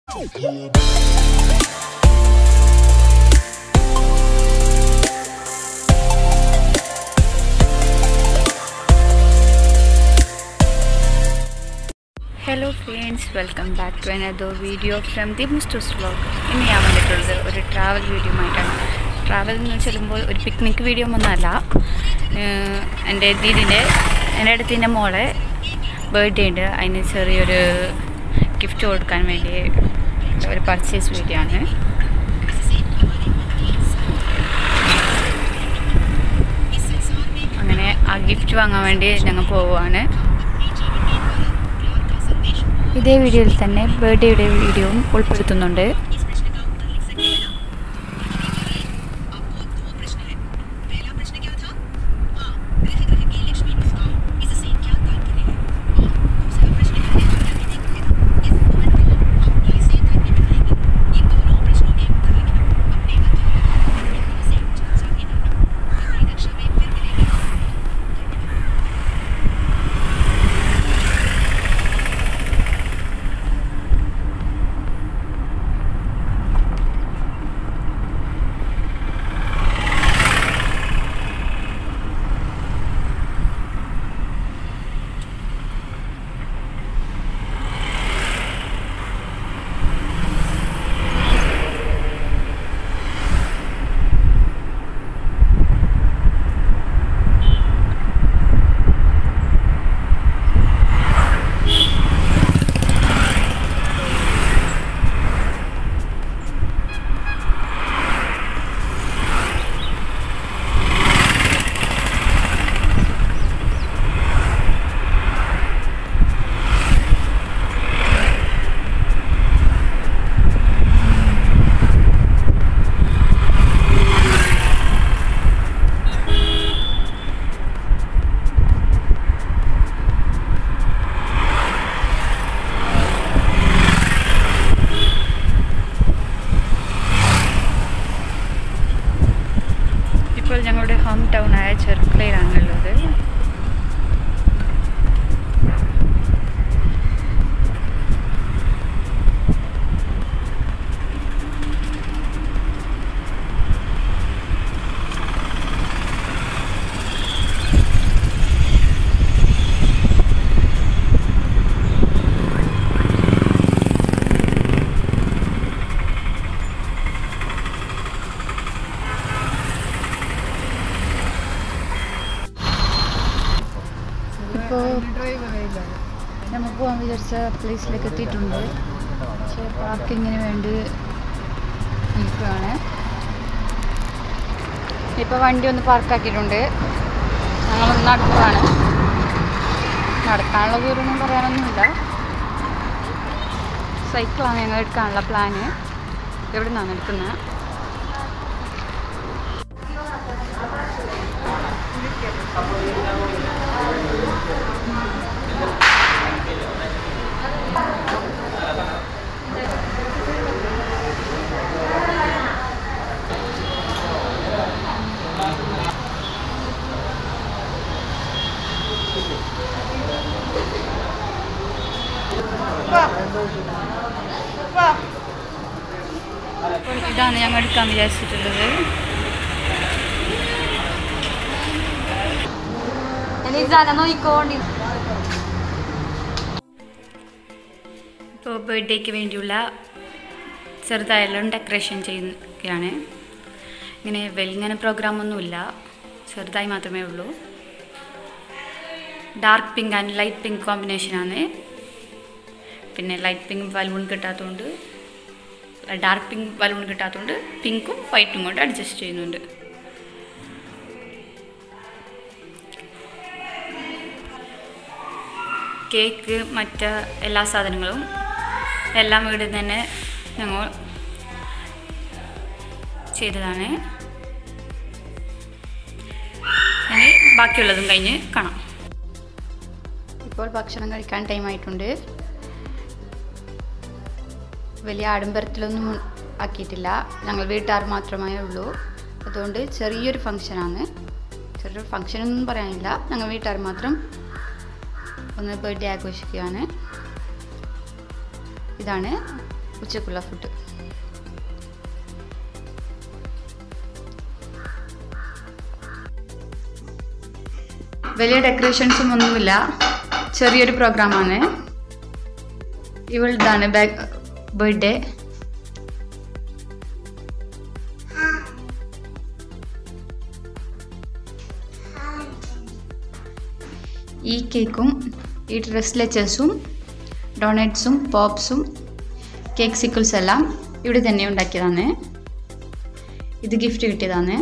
hello friends welcome back to another video from the മുസ്റ്റൂസ് vlog ഇന്ന് ഞാൻ വന്നിട്ടുള്ളത് ഒരു ട്രാവൽ വീഡിയോ ആയിട്ടാണ് ട്രാവൽ എന്ന് ചെല്ലുമ്പോൾ ഒരു പിക്നിക് വീഡിയോ ഒന്നല്ല ഏഹ് എൻ്റെ ദീദിൻ്റെ എൻ്റെ അടുത്തിൻ്റെ മോളെ ബർത്ത്ഡേ ഉണ്ട് അതിന് ചെറിയൊരു ഗിഫ്റ്റ് കൊടുക്കാൻ വേണ്ടി ഒരു പർച്ചേസ് വീഡിയോ ആണ് അങ്ങനെ ആ ഗിഫ്റ്റ് വാങ്ങാൻ വേണ്ടി ഞങ്ങൾ പോവുകയാണ് ഇതേ വീഡിയോയിൽ തന്നെ ബർത്ത്ഡേയുടെ വീഡിയോയും ഉൾപ്പെടുത്തുന്നുണ്ട് ഇപ്പോൾ ഞങ്ങളുടെ ഹോം ടൗൺ ആയ ചെറുക്കളയിലാണുള്ളത് ഇപ്പോൾ നമ്മൾ പോകാൻ വിചാരിച്ച പ്ലേസിലേക്ക് എത്തിയിട്ടുണ്ട് പക്ഷേ പാർക്കിങ്ങിന് വേണ്ടി നിൽക്കുകയാണ് ഇപ്പോൾ വണ്ടി ഒന്ന് പാർക്കാക്കിയിട്ടുണ്ട് ഞങ്ങളൊന്ന് നടക്കുകയാണ് നടക്കാനുള്ള ദൂരമൊന്നും പറയാനൊന്നുമില്ല സൈക്കിളാണ് ഞങ്ങൾ എടുക്കാനുള്ള പ്ലാന് എവിടെ നിന്നാണ് എടുക്കുന്നത് അപ്പോൾ ഇതാണ് ഞങ്ങൾ എടുക്കാൻ വിചാരിച്ചിട്ടുള്ളത് നോക്കിക്കോണ്ടി ഇപ്പോൾ ബർത്ത്ഡേക്ക് വേണ്ടിയുള്ള ചെറുതായെല്ലാം ഡെക്കറേഷൻ ചെയ്യുകയാണ് ഇങ്ങനെ വലിങ്ങനെ പ്രോഗ്രാമൊന്നുമില്ല ചെറുതായി മാത്രമേ ഉള്ളൂ dark pink and light pink കോമ്പിനേഷനാണ് പിന്നെ ലൈറ്റ് പിങ്ക് ബലൂൺ കിട്ടാത്തതുകൊണ്ട് ഡാർക്ക് പിങ്ക് ബലൂൺ കിട്ടാത്തതുകൊണ്ട് പിങ്കും വൈറ്റും കൊണ്ട് അഡ്ജസ്റ്റ് ചെയ്യുന്നുണ്ട് കേക്ക് മറ്റ് എല്ലാ സാധനങ്ങളും എല്ലാം ഇവിടെ തന്നെ ഞങ്ങൾ ചെയ്തതാണ് ഇനി ബാക്കിയുള്ളതും കഴിഞ്ഞ് കാണാം ഇപ്പോൾ ഭക്ഷണം കഴിക്കാൻ ടൈം ആയിട്ടുണ്ട് വലിയ ആഡംബരത്തിലൊന്നും ആക്കിയിട്ടില്ല ഞങ്ങൾ വീട്ടുകാർ മാത്രമേ ഉള്ളൂ അതുകൊണ്ട് ചെറിയൊരു ഫങ്ഷനാണ് ചെറിയൊരു ഫങ്ഷനൊന്നും പറയാനില്ല ഞങ്ങൾ വീട്ടുകാർ മാത്രം ഒന്ന് ബർത്ത്ഡേ ആഘോഷിക്കുകയാണ് ഇതാണ് ഉച്ചക്കുള്ള ഫുഡ് വലിയ ഡെക്കറേഷൻസും ഒന്നുമില്ല ചെറിയൊരു പ്രോഗ്രാമാണ് ഇവളുതാണ് ബാക്ക് ബർത്ത്ഡേ ഈ കേക്കും ഈ ഡ്രസ് ലെച്ചേഴ്സും ഡോണറ്റ്സും പോപ്സും കേക്ക് സിക്കിൾസ് എല്ലാം ഇവിടെ തന്നെ ഉണ്ടാക്കിയതാണ് ഇത് ഗിഫ്റ്റ് കിട്ടിയതാണ്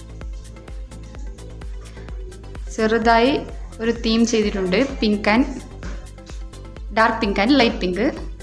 ചെറുതായി ഒരു തീം ചെയ്തിട്ടുണ്ട് pink and dark pink and light pink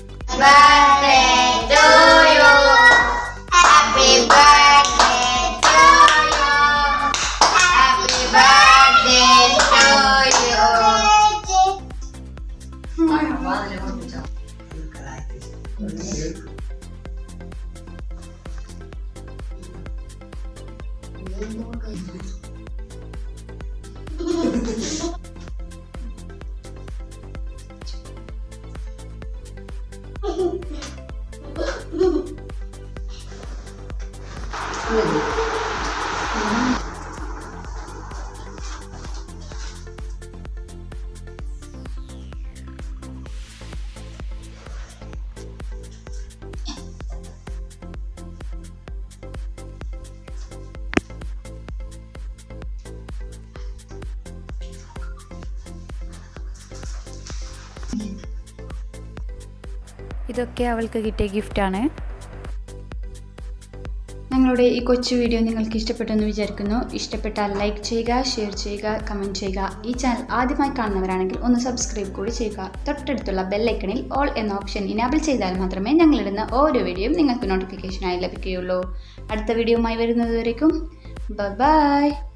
ഇതൊക്കെ അവൾക്ക് കിട്ടിയ ഗിഫ്റ്റാണ് ഞങ്ങളുടെ ഈ കൊച്ചു വീഡിയോ നിങ്ങൾക്ക് ഇഷ്ടപ്പെട്ടെന്ന് വിചാരിക്കുന്നു ഇഷ്ടപ്പെട്ടാൽ ലൈക്ക് ചെയ്യുക ഷെയർ ചെയ്യുക കമൻറ്റ് ചെയ്യുക ഈ ചാനൽ ആദ്യമായി കാണുന്നവരാണെങ്കിൽ ഒന്ന് സബ്സ്ക്രൈബ് കൂടി ചെയ്യുക തൊട്ടടുത്തുള്ള ബെല്ലൈക്കണിൽ ഓൾ എന്ന ഓപ്ഷൻ ഇനാബിൾ ചെയ്താൽ മാത്രമേ ഞങ്ങളിടുന്ന ഓരോ വീഡിയോയും നിങ്ങൾക്ക് നോട്ടിഫിക്കേഷനായി ലഭിക്കുകയുള്ളൂ അടുത്ത വീഡിയോയുമായി വരുന്നതുവരേക്കും ബൈ